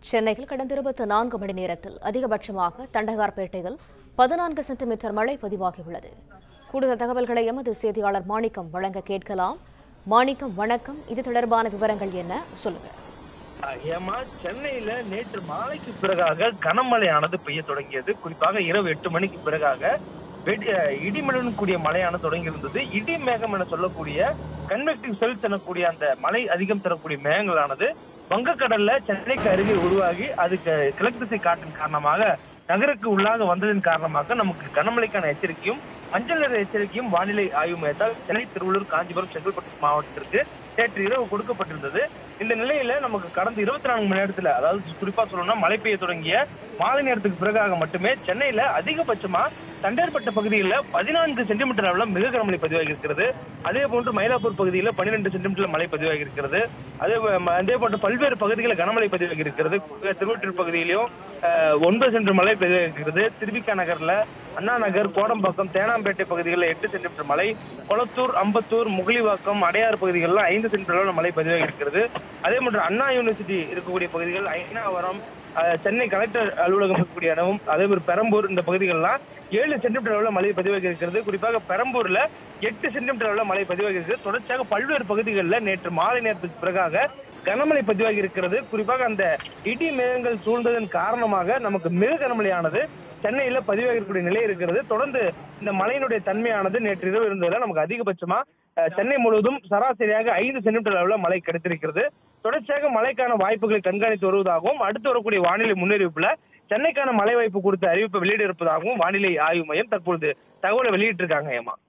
சென்னையில் கடந்த இருபத்தி நான்கு மணி நேரத்தில் அதிகபட்சமாக தண்டகார்பேட்டையில் பதினான்கு சென்டிமீட்டர் மழை பதிவாகியுள்ளது கூடுதல் தகவல்களை எமது செய்தியாளர் மாணிக்கம் வழங்க கேட்கலாம் மாணிக்கம் வணக்கம் இது தொடர்பான விவரங்கள் என்ன சொல்லுங்க ஏமா சென்னையில நேற்று மாலைக்கு பிறகாக கனமழையானது பெய்ய தொடங்கியது குறிப்பாக இரவு எட்டு மணிக்கு பிறகாக வெடி- அஹ் இடிமழையுடன் கூடிய மழையானது தொடங்கி இருந்தது இடி மேகம் என சொல்லக்கூடிய கன்வெக்டிவ் செல்ஸ் எனக்கூடிய அந்த மழை அதிகம் தரக்கூடிய மேகங்களானது வங்கக்கடல்ல சென்னைக்கு அருகே உருவாகி அதுக்கு கிழக்கு திசை காற்றின் காரணமாக நகருக்கு உள்ளாக வந்ததன் காரணமாக நமக்கு கனமழைக்கான எச்சரிக்கையும் மஞ்சள் நிற எச்சரிக்கையும் வானிலை ஆய்வு மையத்தால் சென்னை திருவள்ளூர் காஞ்சிபுரம் செங்கல்பட்டு மாவட்டத்திற்கு நேற்று இரவு கொடுக்கப்பட்டிருந்தது இந்த நிலையில நமக்கு கடந்த இருபத்தி நான்கு மணி நேரத்துல அதாவது குறிப்பா சொல்லணும்னா மழை பெய்ய தொடங்கிய மாலை நேரத்துக்கு பிறகாக மட்டுமே சென்னையில அதிகபட்சமா தண்டேர்பட்ட பகுதிகளில் பதினான்கு சென்டிமீட்டர் அளவுல மிக கனமழை பதிவாகி இருக்கிறது அதே போன்று மயிலாப்பூர் பகுதியில் பன்னிரெண்டு சென்டிமீட்டர் மழை பதிவாகி இருக்கிறது அதே போ- அதே போன்று பல்வேறு பகுதிகளில் கனமழை பதிவாகி இருக்கிறது திருவற்றூர் பகுதியிலும் அஹ், ஒன்பது சென்டிமீட்டர் மழை பதிவாகி இருக்கிறது திருவிக்கா நகர்ல அண்ணா நகர் கோடம்பாக்கம் தேனாம்பேட்டை பகுதிகளில் எட்டு சென்டிமீட்டர் மழை கொளத்தூர் அம்பத்தூர் முகலிவாக்கம் அடையாறு பகுதிகளில் ஐந்து சென்டிமீட்டர் அளவு மழை பதிவாகி இருக்கிறது அதே போன்று அண்ணா யூனிவர்சிட்டி இருக்கக்கூடிய பகுதிகள் ஐநாவரம் அஹ், சென்னை கலெக்டர் அலுவலகம் இருக்கக்கூடிய இடமும் அதே மாதிரி பெரம்பூர் இந்த பகுதிகள்லாம் ஏழு சென்டிமீட்டர் அளவுல மழை பதிவாகி இருக்கிறது குறிப்பாக பெரம்பூர்ல எட்டு சென்டிமீட்டர் அளவுல மழை பதிவாகி இருக்கிறது தொடர்ச்சியாக பல்வேறு பகுதிகளில் நேற்று மாலை நேரத்துக்கு பிறகாக கனமழை பதிவாகி இருக்கிறது குறிப்பாக அந்த இடி மேகங்கள் சூழ்ந்ததன் காரணமாக நமக்கு மிக கனமழையானது சென்னையில பதிவாகி இருக்கக்கூடிய நிலை இருக்கிறது தொடர்ந்து இந்த மழையினுடைய தன்மையானது நேற்று இரவு இருந்ததுல நமக்கு அதிகபட்சமா அஹ், சென்னை முழுவதும் சராசரியாக ஐந்து சென்டிமீட்டர் அளவுல மழை கிடைத்திருக்கிறது தொடர்ச்சியாக மழைக்கான வாய்ப்புகளை கண்காணித்து வருவதாகவும் அடுத்து வரக்கூடிய வானிலை முன்னறிவிப்புல சென்னைக்கான மழை வாய்ப்பு குறித்த அறிவிப்பை வெளியிட இருப்பதாகவும் வானிலை ஆய்வு மையம் தற்பொழுது தகவலை வெளியிட்டிருக்காங்க ஏமா